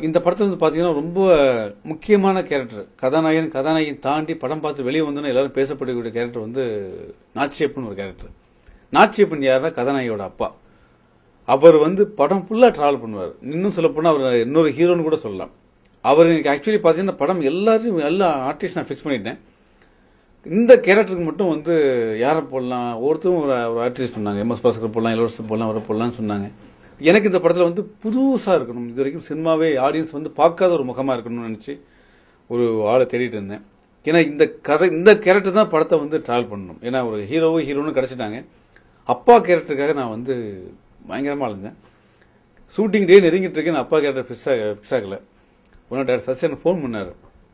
இந்த படத்துல வந்து பாத்தீங்கன்னா ரொம்ப முக்கியமான கேரக்டர் கதாநாயகன் கதாநாயகன் தாண்டி படம் பார்த்து வெளியே வந்தோன்னு எல்லாரும் பேசப்படக்கூடிய கேரக்டர் வந்து நாச்சியப்பன் ஒரு கேரக்டர் நாச்சியப்பன் யாருன்னா கதாநாயகியோட அப்பா அவர் வந்து படம் ஃபுல்லா டிராவல் பண்ணுவார் இன்னும் சொல்ல போனா அவர் இன்னொரு ஹீரோன்னு கூட சொல்லலாம் அவர் எனக்கு ஆக்சுவலி பாத்தீங்கன்னா படம் எல்லாரையும் எல்லா ஆர்டிஸ்ட் நான் ஃபிக்ஸ் பண்ணிட்டேன் இந்த கேரக்டருக்கு மட்டும் வந்து யாரை போடலாம் ஒருத்தரும் ஒரு ஒரு ஆர்டிஸ்ட் சொன்னாங்க எம்எஸ் பாஸ்கர் போடலாம் இளவரசர் போடலாம் அவரை போடலாம்னு சொன்னாங்க எனக்கு இந்த படத்தில் வந்து புதுசாக இருக்கணும் இது வரைக்கும் சினிமாவே ஆடியன்ஸ் வந்து பார்க்காத ஒரு முகமாக இருக்கணும்னு நினச்சி ஒரு ஆளை தேடிட்டு இருந்தேன் ஏன்னா இந்த கதை இந்த கேரக்டர் தான் படத்தை வந்து ட்ராவல் பண்ணணும் ஏன்னா ஒரு ஹீரோவோ ஹீரோன்னு கிடச்சிட்டாங்க அப்பா கேரக்டருக்காக நான் வந்து பயங்கரமாக அழுந்தேன் ஷூட்டிங் டே நெருங்கிட்டு இருக்கேன் நான் அப்பா கேரக்டர் ஃபிக்ஸ் ஆக ஃபிக்ஸ் ஆகலை உடனே டேரக்டர் சசி எனக்கு ஃபோன் பண்ணார்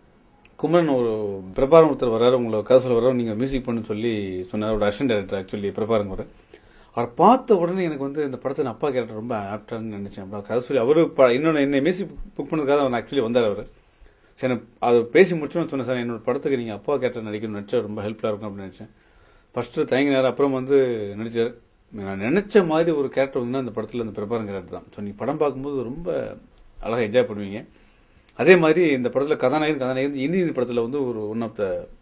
குமரன் ஒரு பிரபாரம் ஒருத்தர் வர்றாரு உங்களை கதை வர்றாரு நீங்கள் மியூசிக் பண்ணுன்னு சொல்லி சொன்னார் ஒரு அசிஸ்டன்ட் டைரக்டர் ஆக்சுவலி பிரபாரம் வர அவர் பார்த்த உடனே எனக்கு வந்து இந்த படத்தில் அப்பா கேரக்டர் ரொம்ப ஆப்டான்னு நினைச்சேன் அப்புறம் கதை சொல்லி அவரு ப- இன்னொன்று என்ன மியூசிக் புக் பண்ணதுக்காக அவர் ஆக்சுவலி வந்தார் அவர் சரி நான் அதை பேசி முடிச்சோன்னு சொன்னேன் சார் என்னோட படத்துக்கு நீங்கள் அப்பா கேரக்டர் நடிக்கணும் நடிச்சா ரொம்ப ஹெல்ப்ஃபுல்லாக இருக்கும் அப்படின்னு நினச்சேன் ஃபர்ஸ்ட்டு தயங்கினார் அப்புறம் வந்து நடிச்சார் நான் நினைச்ச மாதிரி ஒரு கேரக்டர் வந்து அந்த படத்தில் அந்த பிரபாரம் கேரக்டர் தான் ஸோ நீங்கள் படம் பார்க்கும்போது ரொம்ப அழகாக என்ஜாய் பண்ணுவீங்க அதே மாதிரி இந்த படத்தில் கதாநாயகன் கதாநாயகன் இந்தியன் படத்தில் வந்து ஒரு ஒன் ஆஃப் த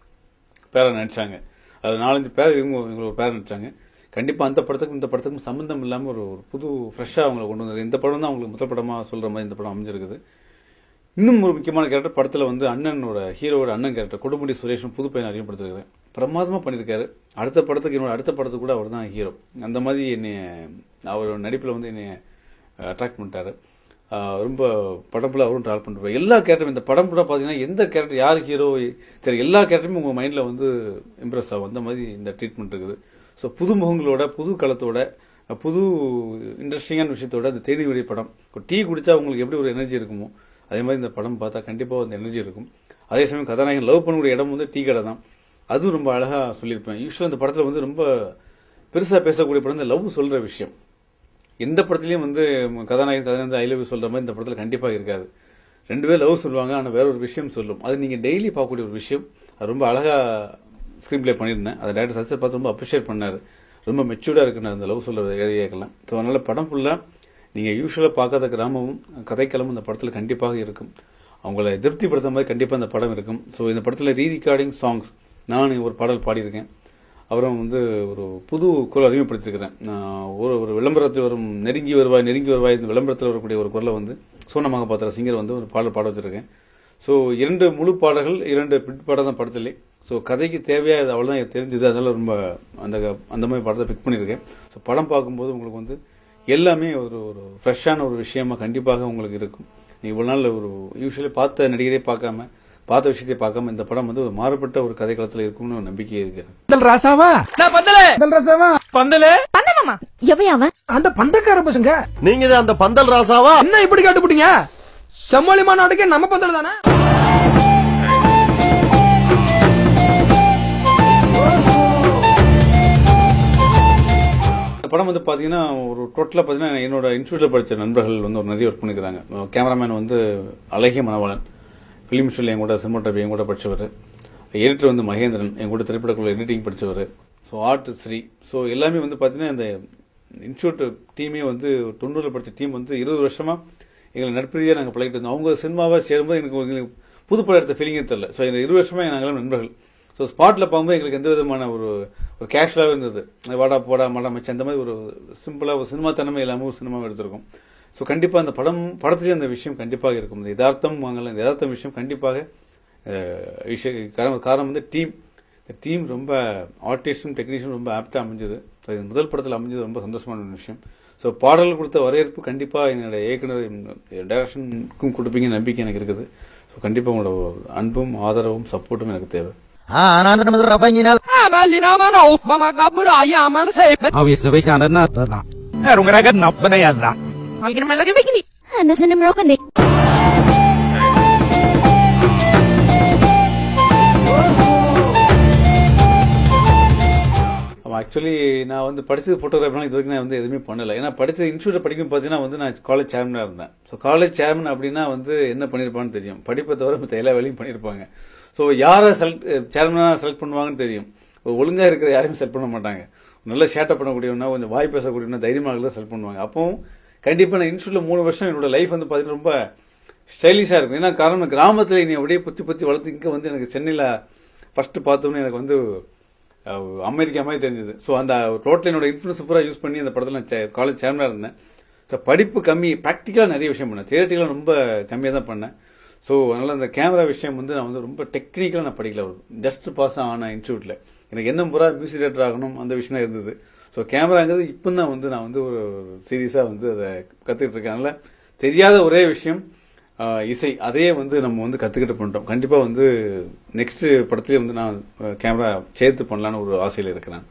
பேரை நடிச்சாங்க அது நாலஞ்சு பேர் இவங்க இவங்க ஒரு பேர் நடிச்சாங்க கண்டிப்பாக அந்த படத்துக்கும் இந்த படத்துக்கும் சம்மந்தம் இல்லாமல் ஒரு ஒரு புது ஃப்ரெஷ்ஷாக அவங்களை கொண்டு வந்தாங்க இந்த படம் தான் அவங்களுக்கு முதல் படமாக சொல்கிற மாதிரி இந்த படம் அமைஞ்சிருக்குது இன்னும் ஒரு முக்கியமான கேரக்டர் படத்தில் வந்து அண்ணனோட ஹீரோவோட அண்ணன் கேரக்டர் கொடுமுடி சுரேஷன் புது பையன் அறிமுகப்படுத்திருக்கிறேன் பிரமாதமாக பண்ணியிருக்காரு அடுத்த படத்துக்கு என்னோட அடுத்த படத்துக்கு கூட அவர் தான் ஹீரோ அந்த மாதிரி என்னை அவர் நடிப்பில் வந்து என்னை அட்ராக்ட் பண்ணிட்டாரு ஆஹ் ரொம்ப படம் ஃபுல்லாக அவரும் ட்ராவல் பண்ணிருப்பார் எல்லா கேரக்டரும் இந்த படம் கூட பார்த்தீங்கன்னா எந்த கேரக்டர் யார் ஹீரோ சரி எல்லா கேரக்டருமே உங்கள் மைண்டில் வந்து இம்ப்ரெஸ் ஆகும் அந்த மாதிரி இந்த ட்ரீட்மெண்ட் இருக்குது ஸோ புது முகங்களோட புது களத்தோட புது இன்ட்ரெஸ்டிங்கான விஷயத்தோட அந்த தேடி வழி படம் ஒரு டீ குடிச்சா உங்களுக்கு எப்படி ஒரு எனர்ஜி இருக்குமோ அதே மாதிரி இந்த படம் பார்த்தா கண்டிப்பாக அந்த எனர்ஜி இருக்கும் அதே சமயம் கதாநாயகன் லவ் பண்ணக்கூடிய இடம் வந்து டீ கடை தான் அதுவும் ரொம்ப அழகாக சொல்லியிருப்பேன் யூஸ்வலாக இந்த படத்தில் வந்து ரொம்ப பெருசாக பேசக்கூடிய படம் இந்த லவ் சொல்கிற விஷயம் எந்த படத்துலயும் வந்து கதாநாயகன் கதாநாயகன் ஐ லவ் சொல்ற மாதிரி இந்த படத்துல கண்டிப்பா இருக்காது ரெண்டு பேர் லவ் சொல்லுவாங்க ஆனா வேற ஒரு விஷயம் சொல்லும் அது நீங்க டெய்லி பார்க்கக்கூடிய ஒரு விஷயம் அது ரொம்ப அழகா ஸ்கிரீன் ப்ளே பண்ணியிருந்தேன் அதை டேரக்டர் சச்சர் பார்த்து ரொம்ப அப்ரிஷியேட் பண்ணாரு ரொம்ப மெச்சூர்டா இருக்கு அந்த லவ் சொல்ற ஏரியாக்கெல்லாம் ஸோ அதனால படம் ஃபுல்லா நீங்க யூஸ்வலா பார்க்காத கிராமமும் கதைக்களமும் இந்த படத்துல கண்டிப்பாக இருக்கும் அவங்கள திருப்திப்படுத்த மாதிரி கண்டிப்பா இந்த படம் இருக்கும் ஸோ இந்த படத்துல ரீ ரெக்கார்டிங் சாங்ஸ் நான் ஒரு பாடல் பாடியிருக்கேன் அப்புறம் வந்து ஒரு புது குரல் அறிமுகப்படுத்திருக்கிறேன் நான் ஒரு ஒரு விளம்பரத்தில் வரும் நெருங்கி வருவாய் நெருங்கி வருவாய் இந்த விளம்பரத்தில் வரக்கூடிய ஒரு குரலை வந்து சோனமாக பாத்திர சிங்கர் வந்து ஒரு பாடல் பாட வச்சிருக்கேன் ஸோ இரண்டு முழு பாடல்கள் இரண்டு பிட் பாடம் தான் படத்திலே ஸோ கதைக்கு தேவையாக அவ்வளோதான் எனக்கு தெரிஞ்சது அதனால ரொம்ப அந்த அந்த மாதிரி படத்தை பிக் பண்ணியிருக்கேன் ஸோ படம் பார்க்கும்போது உங்களுக்கு வந்து எல்லாமே ஒரு ஒரு ஃப்ரெஷ்ஷான ஒரு விஷயமா கண்டிப்பாக உங்களுக்கு இருக்கும் நீ இவ்வளோ நாள் ஒரு யூஸ்வலி பார்த்த நடிகரே பார்க்காம பார்த்த விஷயத்தை பார்க்காம இந்த படம் வந்து ஒரு மாறுபட்ட ஒரு கதை களத்தில் இருக்கும்னு ஒரு நம்பிக்கை இருக்கிறேன் பந்தல் ராசாவா நான் பந்தலே பந்தல் ராசாவா பந்தலே பந்தமாமா எவையா அவன் அந்த பந்தக்கார பசங்க நீங்க தான் அந்த பந்தல் ராசாவா என்ன இப்படி காட்டுப்பிட்டீங்க செம்மொழி மாநாடுக்கு நம்ம பந்தல் தானே இந்த படம் வந்து பாத்தீங்கன்னா ஒரு டோட்டலா பாத்தீங்கன்னா என்னோட இன்ஸ்டியூட்ல படிச்ச நண்பர்கள் வந்து ஒரு நிறைய ஒர்க் பண்ணிக்கிறாங்க கேமராமேன் வந்து அழகிய மணவாளன் பிலிம் ஸ்டூல் என் கூட சினிமாட்டோபி என் கூட படிச்சவர் எடிட்டர் வந்து மகேந்திரன் என் கூட திரைப்படக்குள்ள எடிட்டிங் படிச்சவர் ஸோ ஆர்ட் ஸ்ரீ ஸோ எல்லாமே வந்து பாத்தீங்கன்னா இந்த இன்ஸ்டியூட் டீமே வந்து தொண்ணூறுல படிச்ச டீம் வந்து இருபது வருஷமா எங்களை நட்புரீதியாக நாங்கள் பழகிட்டு இருந்தோம் அவங்க சினிமாவை சேரும்போது எனக்கு எங்களுக்கு புது படம் எடுத்த ஃபீலிங்கே தெரியல ஸோ இந்த இருபது வருஷமா நாங்கள் நண்பர்கள் ஸோ ஸ்பாட்டில் பார்க்கும்போது எங்களுக்கு எந்த விதமான ஒரு ஒரு கேஷுவலாகவே இருந்தது வாடா போடா மாடா மச்சான் அந்த மாதிரி ஒரு சிம்பிளாக ஒரு சினிமா தன்மை இல்லாமல் ஒரு சினிமாவை எடுத்திருக்கோம் ஸோ கண்டிப்பாக அந்த படம் படத்துலேயே அந்த விஷயம் கண்டிப்பாக இருக்கும் இந்த யதார்த்தம் வாங்கல இந்த யதார்த்தம் விஷயம் கண்டிப்பாக அஹ், விஷய காரணம் காரணம் வந்து டீம் இந்த டீம் ரொம்ப ஆர்டிஸ்டும் டெக்னீஷியனும் ரொம்ப ஆப்டாக அமைஞ்சது So, இது முதல் படத்தில் அமைஞ்சது ரொம்ப சந்தோஷமான ஒரு விஷயம் ஸோ பாடல் கொடுத்த வரவேற்பு கண்டிப்பாக என்னோட இயக்குனர் டைரக்ஷனுக்கும் கொடுப்பீங்க நம்பிக்கை எனக்கு இருக்குது ஸோ கண்டிப்பாக உங்களோட அன்பும் ஆதரவும் சப்போர்ட்டும் எனக்கு தேவை Amali naman ako, mga kaburayaman sa ipit. Awis na wis na na na. Merong ragat na ba na yan na? Ang naman lagi may kini. Ano sa numero ka ni? ஆமாம் actually நான் வந்து படிச்சது ஃபோட்டோகிராஃபிலாம் இது வரைக்கும் நான் வந்து எதுவுமே பண்ணலை ஏன்னா படிச்ச இன்ஸ்டியூட்டில் படிக்கும் பார்த்தீங்கன்னா வந்து நான் காலேஜ் சேர்மனாக இருந்தேன் ஸோ காலேஜ் சேர்மன் அப்படின்னா வந்து என்ன பண்ணியிருப்பான்னு தெரியும் படிப்பை தவிர மற்ற எல்லா வேலையும் பண்ணியிருப்பாங்க ஸோ யாரை செலக்ட் சேர்மனாக செலக்ட் பண்ணுவாங்கன்னு தெரியும் ஒழுங்காக இருக்கிற யாரையும் செலக்ட் பண்ண மாட்டாங்க நல்ல ஷேட்டப் பண்ணக்கூடியவனா கொஞ்சம் வாய் பேசக்கூடியவனா தைரியமாக தான் செலக்ட் பண்ணுவாங்க அப்பவும் கண்டிப்பாக நான் இன்ஸ்டியூட்டில் மூணு வருஷம் என்னோட லைஃப் வந்து பார்த்தீங்கன்னா ரொம்ப ஸ்டைலிஷாக இருக்கும் ஏன்னா காரணம் கிராமத்தில் நீ அப்படியே புத்தி புத்தி வளர்த்து இங்கே வந்து எனக்கு சென்னையில் ஃபஸ்ட்டு பார்த்தோன்னே எனக்கு வந்து அஹ், அமெரிக்கா மாதிரி தெரிஞ்சது ஸோ அந்த ரோட்டில் என்னோட இன்ஃப்ளூன்ஸ் பூரா யூஸ் பண்ணி அந்த படத்தில் நான் காலேஜ் சேர்மனாக இருந்தேன் ஸோ படிப்பு கம்மி ப்ராக்டிக்கலாக நிறைய விஷயம் பண்ணேன் தியேட்டிக்கலாக ரொம்ப கம்மியாக தான் பண்ணேன் ஸோ அதனால் அந்த கேமரா விஷயம் வந்து நான் வந்து ரொம்ப டெக்னிக்கலாக நான் படிக்கல ஒரு ஜஸ்ட் பாஸ் ஆன இன்ஸ்டியூட்டில் எனக்கு என்ன பூரா மியூசிக் டேரக்டர் ஆகணும் அந்த விஷயம் தான் இருந்தது ஸோ கேமராங்கிறது இப்போ தான் வந்து நான் வந்து ஒரு சீரியஸாக வந்து அதை கற்றுக்கிட்டு இருக்கேன் அதனால் தெரியாத ஒரே விஷயம் ஆஹ், இசை அதையே வந்து நம்ம வந்து கற்றுக்கிட்டு பண்ணிட்டோம் கண்டிப்பாக வந்து நெக்ஸ்ட் படத்துலேயே வந்து நான் கேமரா சேர்த்து பண்ணலான்னு ஒரு ஆசையில் இருக்கிறேன்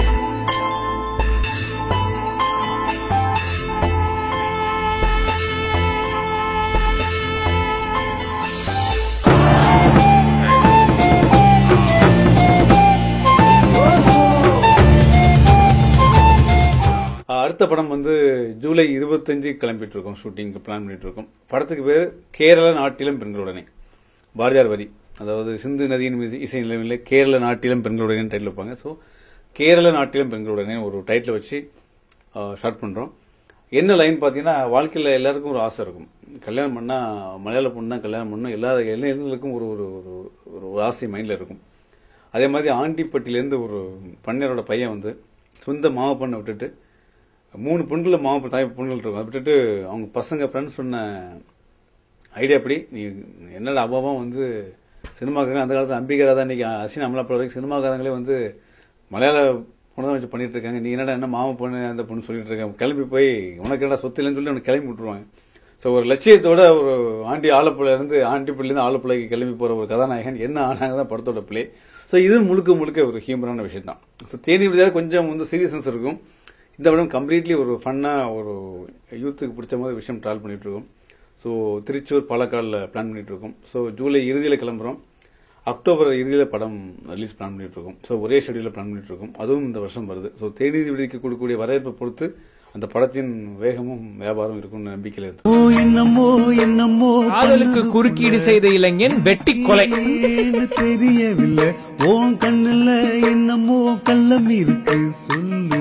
ஆஹ், அடுத்த படம் வந்து ஜூலை இருபத்தஞ்சு கிளம்பிட்டு இருக்கோம் ஷூட்டிங்க்கு பிளான் பண்ணிட்டு இருக்கோம் படத்துக்கு பேர் கேரள நாட்டிலம் பெண்களுடனே பாரதியார் வரி அதாவது சிந்து நதியின் மீது இசை நிலைமையில் கேரள நாட்டிலம் பெண்களுடனே டைட்டில் வைப்பாங்க ஸோ கேரள நாட்டிலம் பெண்களுடனே ஒரு டைட்டில் வச்சு ஸ்டார்ட் பண்ணுறோம் என்ன லைன் பார்த்தீங்கன்னா வாழ்க்கையில் எல்லாருக்கும் ஒரு ஆசை இருக்கும் கல்யாணம் பண்ணால் மலையாள பொண்ணு தான் கல்யாணம் பண்ணணும் எல்லா இளைஞர்களுக்கும் ஒரு ஒரு ஒரு ஒரு ஒரு ஆசை மைண்டில் இருக்கும் அதே மாதிரி ஆண்டிப்பட்டியிலேருந்து ஒரு பண்ணையரோட பையன் வந்து சொந்த மாவு பண்ணை விட்டுட்டு மூணு பெண்களில் மாவு தாய் பெண்கள் இருக்கும் அதை விட்டுட்டு அவங்க பசங்க ஃப்ரெண்ட்ஸ் சொன்ன ஐடியா அப்படி நீ என்னடா அபாவம் வந்து சினிமாக்காரங்க அந்த காலத்தில் அம்பிகரா தான் இன்னைக்கு அசின் அமலாப்பட வரைக்கும் சினிமாக்காரங்களே வந்து மலையாள பொண்ணு தான் வச்சு பண்ணிட்டு இருக்காங்க நீ என்னடா என்ன மாமா பொண்ணு அந்த பொண்ணு சொல்லிட்டு இருக்காங்க கிளம்பி போய் உனக்கு என்னடா சொத்து இல்லைன்னு சொல்லி அவனுக்கு கிளம்பி விட்டுருவாங்க ஸோ ஒரு லட்சியத்தோட ஒரு ஆண்டி ஆலப்புழை இருந்து ஆண்டிப்பள்ளிலேருந்து ஆலப்புழைக்கு கிளம்பி போகிற ஒரு கதாநாயகன் என்ன ஆனாங்க தான் படத்தோட பிளே ஸோ இது முழுக்க முழுக்க ஒரு ஹியூமரான விஷயம் தான் ஸோ தேனி விடுதலை கொஞ்சம் வந்து சீரியஸ்னஸ் இருக்கும் இந்த படம் கம்ப்ளீட்லி ஒரு ஃபன்னாக ஒரு யூத்துக்கு பிடிச்ச மாதிரி விஷயம் ட்ராவல் பண்ணிட்டு இருக்கோம் ஸோ திருச்சூர் பாலக்காடில் பிளான் பண்ணிட்டு இருக்கோம் ஸோ ஜூலை இறுதியில் கிளம்புறோம் அக்டோபர் இறுதியில் படம் ரிலீஸ் பிளான் பண்ணிட்டு இருக்கோம் ஸோ ஒரே ஷெடியூலில் பிளான் பண்ணிட்டு இருக்கோம் அதுவும் இந்த வருஷம் வருது ஸோ தேடி விடுதிக்கு கொடுக்கக்கூடிய வரவேற்பை பொறுத்து அந்த படத்தின் வேகமும் வியாபாரம் இருக்கும்னு நம்பிக்கையில் இருக்கு ஓ என்னமோ என்னமோ காதலுக்கு குறுக்கீடு செய்த இளைஞன் வெட்டி கொலை ஏன்னு தெரியவில்லை உன் கண்ணுல என்னமோ கள்ளம் இருக்கு சொல்லு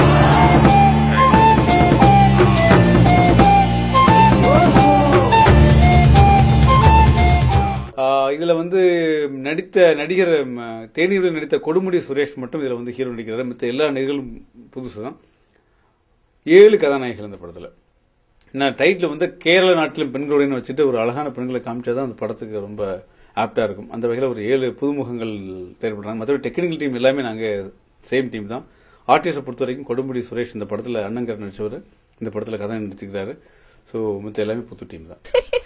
ஆஹ் இதுல வந்து நடித்த நடிகர் ம, தேனியுடன் நடித்த கொடுமுடி சுரேஷ் மட்டும் இதுல வந்து ஹீரோ நடிக்கிறார் மற்ற எல்லா நடிகர்களும் புதுசு தான் ஏழு கதாநாயகிகள் இந்த படத்துல நான் டைட்டில் வந்து கேரள நாட்டிலும் பெண்களுடன் வச்சுட்டு ஒரு அழகான பெண்களை காமிச்சாதான் அந்த படத்துக்கு ரொம்ப ஆப்டா இருக்கும் அந்த வகையில் ஒரு ஏழு புதுமுகங்கள் தேவைப்படுறாங்க மற்றபடி டெக்னிக்கல் டீம் எல்லாமே நாங்க சேம் டீம் தான் ஆர்டிஸ்டை பொறுத்த வரைக்கும் கொடுமுடி சுரேஷ் இந்த படத்துல அண்ணங்கர் நடிச்சவர் இந்த படத்துல கதை நடிச்சுக்கிறாரு ஸோ மற்ற எல்லாமே புது டீம் தான்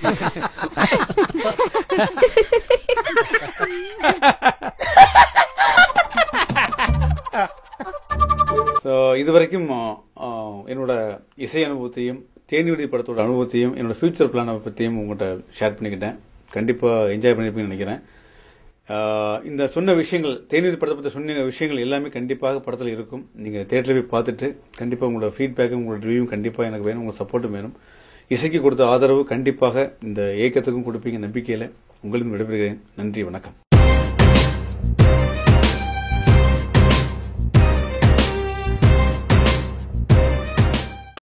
ஸோ இது வரைக்கும் ஆ, என்னோட இசை அனுபவத்தையும் தேனியுடைய படத்தோட அனுபவத்தையும் என்னோட ஃபியூச்சர் பிளானை பற்றியும் உங்கள்கிட்ட ஷேர் பண்ணிக்கிட்டேன் கண்டிப்பாக என்ஜாய் பண்ணியிருப்பீங்கன்னு நினைக்கிறேன் ஆ, இந்த சொன்ன விஷயங்கள் தேனியுடைய படத்தை பற்றி சொன்ன விஷயங்கள் எல்லாமே கண்டிப்பாக படத்தில் இருக்கும் நீங்கள் தேட்டரில் போய் பார்த்துட்டு கண்டிப்பாக உங்களோட ஃபீட்பேக்கும் உங்களோட ரிவ்யூவும் கண்டிப்பாக எனக்கு வேணும் உங்கள் சப்போர்ட்டும் வேணும் இசைக்கு கொடுத்த ஆதரவு கண்டிப்பாக இந்த இயக்கத்துக்கும் கொடுப்பீங்க நம்பிக்கையில் உங்களிடம் விடைபெறுகிறேன் நன்றி வணக்கம்